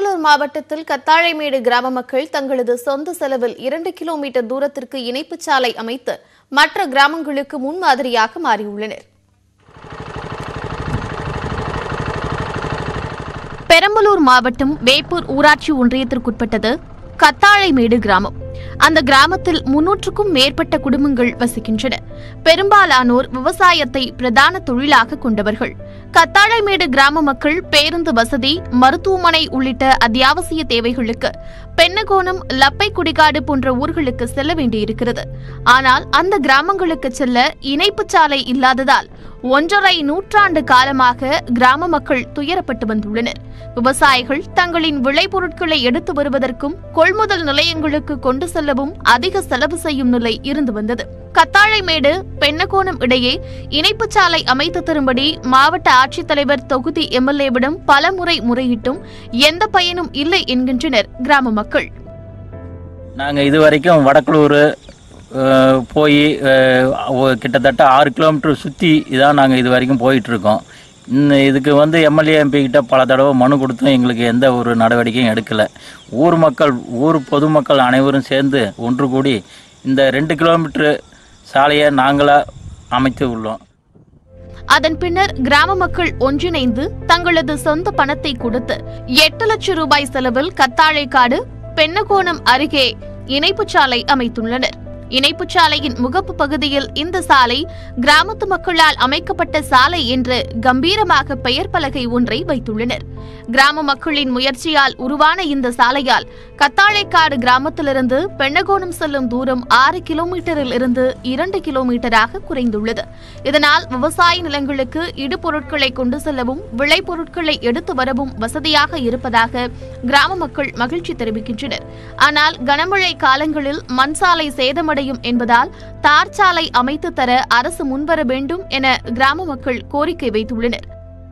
பெரம்பலூர் மாவட்டத்தில் கத்தாழைமேடு கிராம மக்கள் தங்களது சொந்த செலவில் இரண்டு கிலோமீட்டர் தூரத்திற்கு இணைப்புச் சாலை அமைத்து மற்ற கிராமங்களுக்கு முன்மாதிரியாக மாறியுள்ளனர் பெரம்பலூர் மாவட்டம் வேப்பூர் ஊராட்சி ஒன்றியத்திற்குட்பட்டது கத்தாழைமேடு கிராமம் அந்த கிராமத்தில் முன்னூற்றுக்கும் மேற்பட்ட குடும்பங்கள் வசிக்கின்றன பெரும்பாலானோர் விவசாயத்தை பிரதான தொழிலாக கொண்டவர்கள் கத்தாழைமேடு கிராம மக்கள் பேருந்து வசதி மருத்துவமனை உள்ளிட்ட அத்தியாவசிய தேவைகளுக்கு பென்னகோணம் லப்பை குடிகாடு போன்ற ஊர்களுக்கு செல்ல வேண்டியிருக்கிறது ஆனால் அந்த கிராமங்களுக்கு செல்ல இணைப்புச் சாலை இல்லாததால் ஒன்றரை நூற்றாண்டு காலமாக கிராம மக்கள் துயரப்பட்டு வந்துள்ளனர் விவசாயிகள் தங்களின் விளைபொருட்களை எடுத்து வருவதற்கும் கொள்முதல் நிலையங்களுக்கு கொண்டு செல்லவும் அதிக செலவு செய்யும் நிலை இருந்து வந்தது கத்தாழைமேடு பெண்ணகோணம் இடையே இணைப்புச் சாலை அமைத்து தரும்படி மாவட்ட ஆட்சித்தலைவர் தொகுதி எம்எல்ஏவிடம் பலமுறை முறையிட்டும் எந்த பயனும் இல்லை என்கின்றனர் கிராம மக்கள் நாங்கள் இது வரைக்கும் வடக்குளூர் போய் கிட்டத்தட்ட ஆறு கிலோமீட்டர் சுற்றி இதான் நாங்கள் இது வரைக்கும் போயிட்டுருக்கோம் இந்த இதுக்கு வந்து எம்எல்ஏ எம்பி கிட்ட பல தடவை மனு கொடுத்தும் எங்களுக்கு எந்த ஒரு நடவடிக்கையும் எடுக்கலை ஊர் மக்கள் ஊர் பொதுமக்கள் அனைவரும் சேர்ந்து ஒன்று கூடி இந்த ரெண்டு கிலோமீட்டர் சாலையை நாங்களாக அமைத்து உள்ளோம் அதன் பின்னர் கிராம மக்கள் ஒன்றிணைந்து தங்களது சொந்த பணத்தை கொடுத்து எட்டு லட்சம் ரூபாய் செலவில் கத்தாழைக்காடு பெண்ணகோணம் அருகே இணைப்புச் சாலை அமைத்துள்ளனர் இணைப்புச் சாலையின் முகப்பு பகுதியில் இந்த சாலை கிராமத்து மக்களால் அமைக்கப்பட்ட சாலை என்று கம்பீரமாக பெயர் பலகை ஒன்றை வைத்துள்ளனர் கிராம மக்களின் முயற்சியால் உருவான இந்த சாலையால் கத்தாழைக்காடு கிராமத்திலிருந்து பெண்ணகோணம் செல்லும் தூரம் ஆறு கிலோமீட்டரில் இருந்து இரண்டு கிலோமீட்டராக குறைந்துள்ளது இதனால் விவசாய நிலங்களுக்கு இடுபொருட்களை கொண்டு செல்லவும் விளைபொருட்களை எடுத்து வரவும் வசதியாக இருப்பதாக கிராம மக்கள் மகிழ்ச்சி தெரிவிக்கின்றனர் ஆனால் கனமழை காலங்களில் மண் சாலை சேதமடையும் என்பதால் தார் சாலை அமைத்து தர அரசு முன்வர வேண்டும் என கிராம மக்கள் கோரிக்கை வைத்துள்ளனர்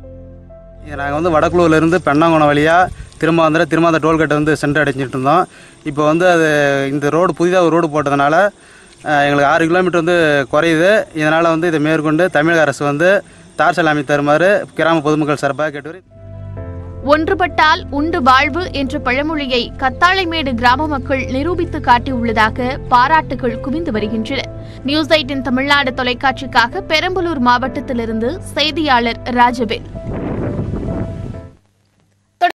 நாங்கள் வந்து வடக்குழுவிலேருந்து பெண்ணாங்குளம் வழியாக திருமாந்திர திருமாந்திர டோல்கேட்டை வந்து சென்று அடைஞ்சிட்டு இருந்தோம் இப்போ வந்து அது இந்த ரோடு புதிதாக ஒரு ரோடு போட்டதுனால அஹ், எங்களுக்கு ஆறு கிலோமீட்டர் வந்து குறையுது இதனால் வந்து இதை மேற்கொண்டு தமிழக அரசு வந்து தார் சாலை அமைத்து தருமாறு கிராம பொதுமக்கள் சார்பாக கேட்டு ஒன்றுபட்டால் உண்டு வாழ்வு என்ற பழமொழியை கத்தாழைமேடு கிராம மக்கள் நிரூபித்து காட்டியுள்ளதாக பாராட்டுகள் குவிந்து வருகின்றன நியூஸ் எயிட்டின் தமிழ்நாடு தொலைக்காட்சிக்காக பெரம்பலூர் மாவட்டத்திலிருந்து செய்தியாளர் ராஜவேல்